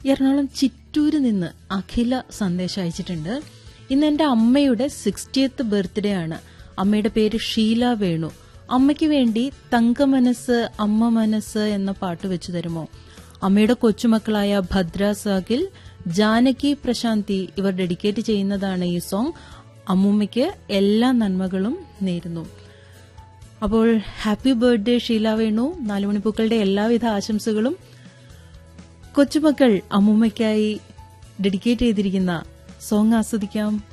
എറണാകുളം ചിറ്റൂര് നിന്ന് അഖില സന്ദേശം അയച്ചിട്ടുണ്ട് ഇന്ന് എന്റെ അമ്മയുടെ സിക്സ്റ്റിയത്ത് ബർത്ത്ഡേ ആണ് അമ്മയുടെ പേര് ഷീല വേണു അമ്മയ്ക്ക് വേണ്ടി തങ്കമനസ് അമ്മ മനസ്സ് എന്ന പാട്ട് വെച്ചു തരുമോ അമ്മയുടെ കൊച്ചുമക്കളായ ഭദ്ര സാഹിൽ ജാനകി പ്രശാന്തി ഇവർ ഡെഡിക്കേറ്റ് ചെയ്യുന്നതാണ് ഈ സോങ് അമ്മൂമ്മയ്ക്ക് എല്ലാ നന്മകളും നേരുന്നു അപ്പോൾ ഹാപ്പി ബർത്ത്ഡേ ഷീല വേണു നാലുമണിപ്പൂക്കളുടെ എല്ലാവിധ ആശംസകളും കൊച്ചുമക്കൾ അമ്മൂമ്മയ്ക്കായി ഡെഡിക്കേറ്റ് ചെയ്തിരിക്കുന്ന സോങ് ആസ്വദിക്കാം